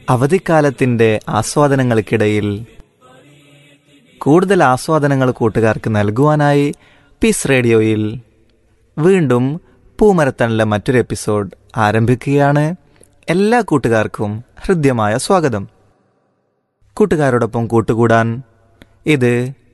അവധിക്കാലത്തിൻ്റെ ആസ്വാദനങ്ങൾക്കിടയിൽ കൂടുതൽ ആസ്വാദനങ്ങൾ കൂട്ടുകാർക്ക് നൽകുവാനായി പീസ് റേഡിയോയിൽ വീണ്ടും പൂമരത്തണിലെ മറ്റൊരു എപ്പിസോഡ് ആരംഭിക്കുകയാണ് എല്ലാ കൂട്ടുകാർക്കും ഹൃദ്യമായ സ്വാഗതം കൂട്ടുകാരോടൊപ്പം കൂട്ടുകൂടാൻ ഇത്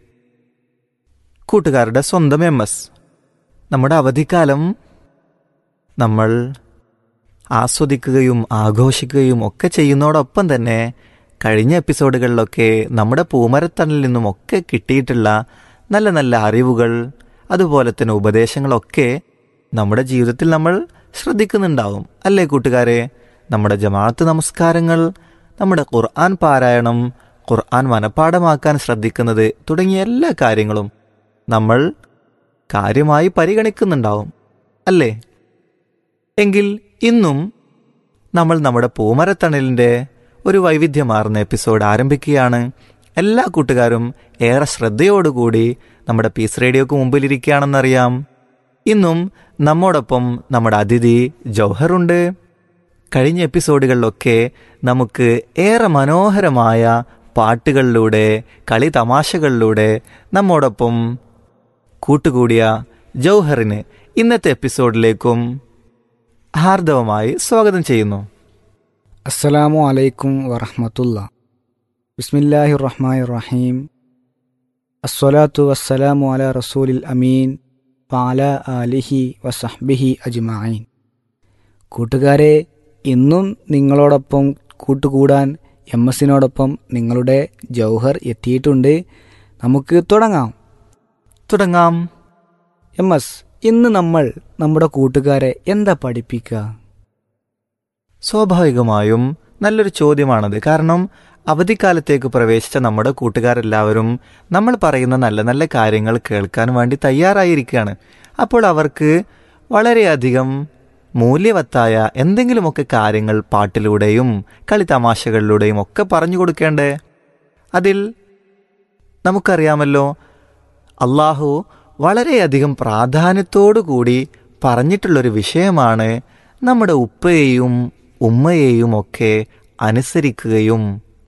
കൂട്ടുകാരുടെ സ്വന്തം എം എസ് നമ്മുടെ അവധിക്കാലം നമ്മൾ ആസ്വദിക്കുകയും ആഘോഷിക്കുകയും ഒക്കെ ചെയ്യുന്നതോടൊപ്പം തന്നെ കഴിഞ്ഞ എപ്പിസോഡുകളിലൊക്കെ നമ്മുടെ പൂമരത്തണിൽ നിന്നുമൊക്കെ കിട്ടിയിട്ടുള്ള നല്ല നല്ല അറിവുകൾ അതുപോലെ തന്നെ ഉപദേശങ്ങളൊക്കെ നമ്മുടെ ജീവിതത്തിൽ നമ്മൾ ശ്രദ്ധിക്കുന്നുണ്ടാവും അല്ലേ കൂട്ടുകാരെ നമ്മുടെ ജമാഅത്ത് നമസ്കാരങ്ങൾ നമ്മുടെ ഖുർആൻ പാരായണം ഖുർആൻ മനഃപ്പാടമാക്കാൻ ശ്രദ്ധിക്കുന്നത് തുടങ്ങിയ എല്ലാ കാര്യങ്ങളും നമ്മൾ കാര്യമായി പരിഗണിക്കുന്നുണ്ടാവും അല്ലേ എങ്കിൽ ഇന്നും നമ്മൾ നമ്മുടെ പൂമരത്തണലിൻ്റെ ഒരു വൈവിധ്യമാർന്ന എപ്പിസോഡ് ആരംഭിക്കുകയാണ് എല്ലാ കൂട്ടുകാരും ഏറെ ശ്രദ്ധയോടുകൂടി നമ്മുടെ പീസ് റേഡിയോക്ക് മുമ്പിലിരിക്കുകയാണെന്നറിയാം ഇന്നും നമ്മോടൊപ്പം നമ്മുടെ അതിഥി ജൗഹറുണ്ട് കഴിഞ്ഞ എപ്പിസോഡുകളിലൊക്കെ നമുക്ക് ഏറെ മനോഹരമായ പാട്ടുകളിലൂടെ കളി തമാശകളിലൂടെ നമ്മോടൊപ്പം കൂട്ടുകൂടിയ ജൗഹറിന് ഇന്നത്തെ എപ്പിസോഡിലേക്കും ഹാർദവമായി സ്വാഗതം ചെയ്യുന്നു അസ്സലാമു അലൈക്കും വറഹമത്തുള്ള ബിസ്മില്ലാഹി റഹ്മാൻ റഹീം അസ്വലാത്തു വസ്സലാമു അല റസൂലിൽ അമീൻ പാല ആലിഹി വസഹ്ബിഹി അജ്മായിൻ കൂട്ടുകാരെ ഇന്നും നിങ്ങളോടൊപ്പം കൂട്ടുകൂടാൻ എം എസിനോടൊപ്പം നിങ്ങളുടെ ജൗഹർ എത്തിയിട്ടുണ്ട് നമുക്ക് തുടങ്ങാം തുടങ്ങാം എം എസ് ഇന്ന് നമ്മൾ നമ്മുടെ കൂട്ടുകാരെ എന്താ പഠിപ്പിക്കുക സ്വാഭാവികമായും നല്ലൊരു ചോദ്യമാണത് കാരണം അവധിക്കാലത്തേക്ക് പ്രവേശിച്ച നമ്മുടെ കൂട്ടുകാരെല്ലാവരും നമ്മൾ പറയുന്ന നല്ല നല്ല കാര്യങ്ങൾ കേൾക്കാൻ വേണ്ടി തയ്യാറായിരിക്കുകയാണ് അപ്പോൾ അവർക്ക് വളരെയധികം മൂല്യവത്തായ എന്തെങ്കിലുമൊക്കെ കാര്യങ്ങൾ പാട്ടിലൂടെയും കളിത്തമാശകളിലൂടെയും ഒക്കെ പറഞ്ഞു കൊടുക്കേണ്ടേ അതിൽ നമുക്കറിയാമല്ലോ അള്ളാഹു വളരെയധികം പ്രാധാന്യത്തോടു കൂടി പറഞ്ഞിട്ടുള്ളൊരു വിഷയമാണ് നമ്മുടെ ഉപ്പയെയും ഉമ്മയെയും ഒക്കെ അനുസരിക്കുകയും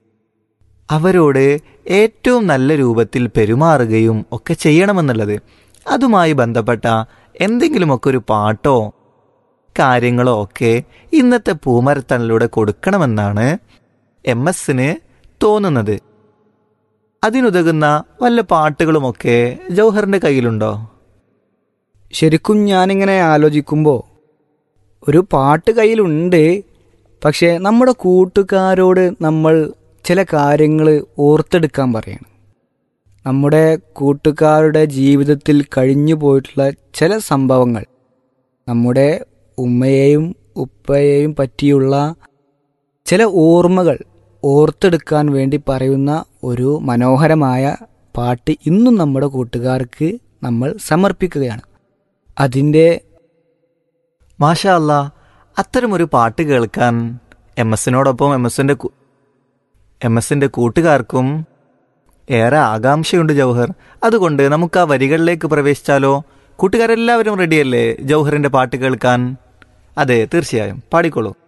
അവരോട് ഏറ്റവും നല്ല രൂപത്തിൽ പെരുമാറുകയും ഒക്കെ ചെയ്യണമെന്നുള്ളത് അതുമായി ബന്ധപ്പെട്ട എന്തെങ്കിലുമൊക്കെ ഒരു പാട്ടോ കാര്യങ്ങളോ ഒക്കെ ഇന്നത്തെ പൂമരത്തണിലൂടെ കൊടുക്കണമെന്നാണ് എം എസിന് തോന്നുന്നത് അതിനുതകുന്ന വല്ല പാട്ടുകളുമൊക്കെ ജൗഹറിന്റെ കയ്യിലുണ്ടോ ശരിക്കും ഞാനിങ്ങനെ ആലോചിക്കുമ്പോൾ ഒരു പാട്ട് കയ്യിലുണ്ട് പക്ഷേ നമ്മുടെ കൂട്ടുകാരോട് നമ്മൾ ചില കാര്യങ്ങൾ ഓർത്തെടുക്കാൻ പറയണം നമ്മുടെ കൂട്ടുകാരുടെ ജീവിതത്തിൽ കഴിഞ്ഞു പോയിട്ടുള്ള ചില സംഭവങ്ങൾ നമ്മുടെ ഉമ്മയെയും ഉപ്പയെയും പറ്റിയുള്ള ചില ഓർമ്മകൾ ഓർത്തെടുക്കാൻ വേണ്ടി പറയുന്ന ഒരു മനോഹരമായ പാട്ട് ഇന്നും നമ്മുടെ കൂട്ടുകാർക്ക് നമ്മൾ സമർപ്പിക്കുകയാണ് അതിൻ്റെ മാഷാ അല്ല അത്തരമൊരു പാട്ട് കേൾക്കാൻ എം എസിനോടൊപ്പം എം എസിന്റെ എം എസിന്റെ കൂട്ടുകാർക്കും ഏറെ ആകാംക്ഷയുണ്ട് ജൗഹർ അതുകൊണ്ട് നമുക്ക് ആ വരികളിലേക്ക് പ്രവേശിച്ചാലോ കൂട്ടുകാരെല്ലാവരും റെഡിയല്ലേ ജൗഹറിന്റെ പാട്ട് കേൾക്കാൻ അതെ തീർച്ചയായും പാടിക്കോളൂ